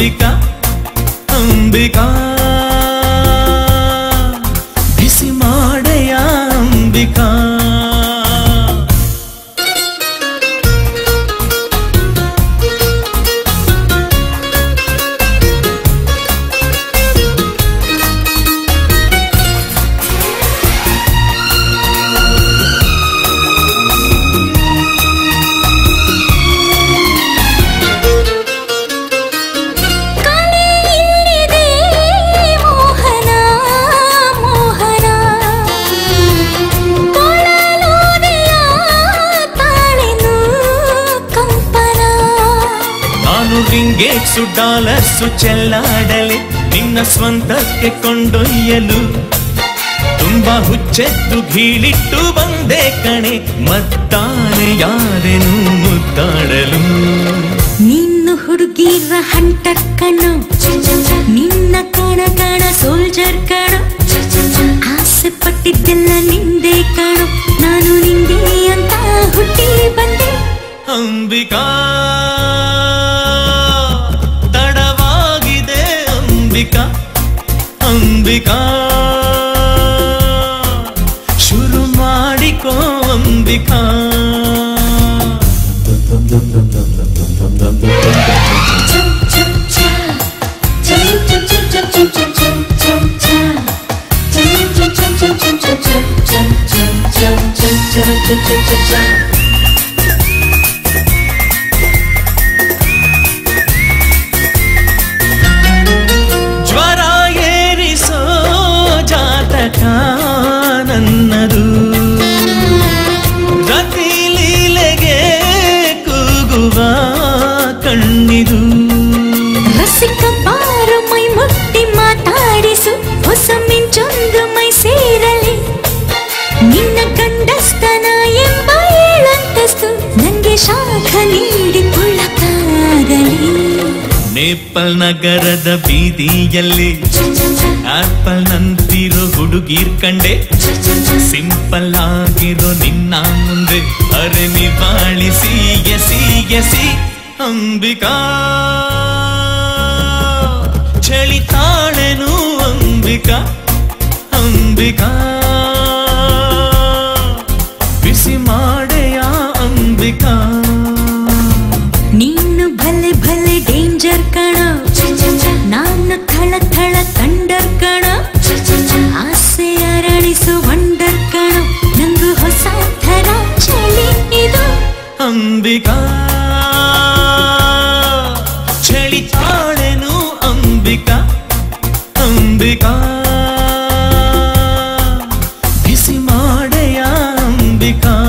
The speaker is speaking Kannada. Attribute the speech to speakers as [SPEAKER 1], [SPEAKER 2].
[SPEAKER 1] ಅಂಬಿಕಾ ಅಂಬಿಕಾ ಬಿಸಿ ಮಾಡೆಯ ಅಂಬಿಕಾ
[SPEAKER 2] ಕಲೆ ಇಲ್ಲಿದೆ ಮೋಹನ ಮೋಹನ ಕೊಳಲೋದೆಯ ತಾಳೆನು ಕಂಪನ
[SPEAKER 1] ನಾನು ರಿಂಗೇಟ್ಸು ಡಾಲರ್ಸು ಚೆಲ್ಲಾಡಲೆ ನಿನ್ನ ಸ್ವಂತಕ್ಕೆ ಕೊಂಡೊಯ್ಯಲು ತುಂಬಾ ಹುಚ್ಚೆದ್ದು ಗೀಳಿಟ್ಟು ಬಂದೆ ಕಣೆ ಮತ್ತಾನೆ ಯಾರೆನು ಮುದ್ದಾಡಲು
[SPEAKER 2] ನಿನ್ನ ಹುಡುಗಿರ ಹಂಟರ್ ಕಣ್ಣು ನಿನ್ನ ಕಣ ಕಣ ಸೋಲ್ಜರ್ ಕಣು ಆಸೆ ಪಟ್ಟಿದ್ದೆಲ್ಲ ನಿಂದೆ ಕಣು ನಾನು ನಿಂದೆ ಅಂತ ಹುಟ್ಟಿ ಬಂದೆ
[SPEAKER 1] ಅಂಬಿಕಾ ತಡವಾಗಿದೆ ಅಂಬಿಕಾ ಅಂಬಿಕಾ ಶುರು ಮಾಡಿಕೋ ಅಂಬಿಕಾ ಜ್ವರ ಏರಿಸೋ ಜಾತಕ ನನ್ನದು ರತಿ ಲೀಲೆಗೆ ಕೂಗುವ ಕಣ್ಣಿದು
[SPEAKER 2] ರಸಿಕ ಬಾರು ಮೈ ಮುಟ್ಟಿ ಮಾತಾಡಿಸು ಹೊಸ ಮಿಂಚೊಂದು ಮೈ ಸೇರಲಿ ನಿನ್ನ ಗಂಡಸ್ತನ ಎಂಬ ಏಳಂತಸ್ತು ನಂಗೆ ಶಾಖ ನೀಡಿ ಕೊಳ್ಳಕ್ಕಾಗಲಿ
[SPEAKER 1] ನೇಪಲ್ ನಗರದ ಬೀದಿಯಲ್ಲಿ ಆಪಲ್ ನಂತಿರೋ ಹುಡುಗೀರ್ ಕಂಡೆ ಸಿಂಪಲ್ ಆಗಿರೋ ನಿನ್ನ ಮುಂದೆ ಅರೆ ನಿವಾಳಿಸಿ ಎಸಿ ಎಸಿ ಅಂಬಿಕಾ ಚಳಿ ತಾಳೆನು ಅಂಬಿಕಾ ಅಂಬಿಕಾ ಬಿಸಿ ಮಾಡೆಯ ಅಂಬಿಕಾ
[SPEAKER 2] ನೀನು ಭಲೆ ಭಲೆ ಡೇಂಜರ್ ಕಣ ನಾನು ಥಳ ಥಳ ಥಂಡರ್ ಕಣ ಆಸೆ ಅರಳಿಸು ವಂಡರ್ ಕಣ ನಂಗು ಹೊಸ ಥರ ಚಳಿ ಇದು
[SPEAKER 1] ಅಂಬಿಕಾ ಚಳಿ ತಾಳೆನು ಅಂಬಿಕಾ ಅಂಬಿಕಾ ಬಿಸಿ ಮಾಡೆಯ ಅಂಬಿಕಾ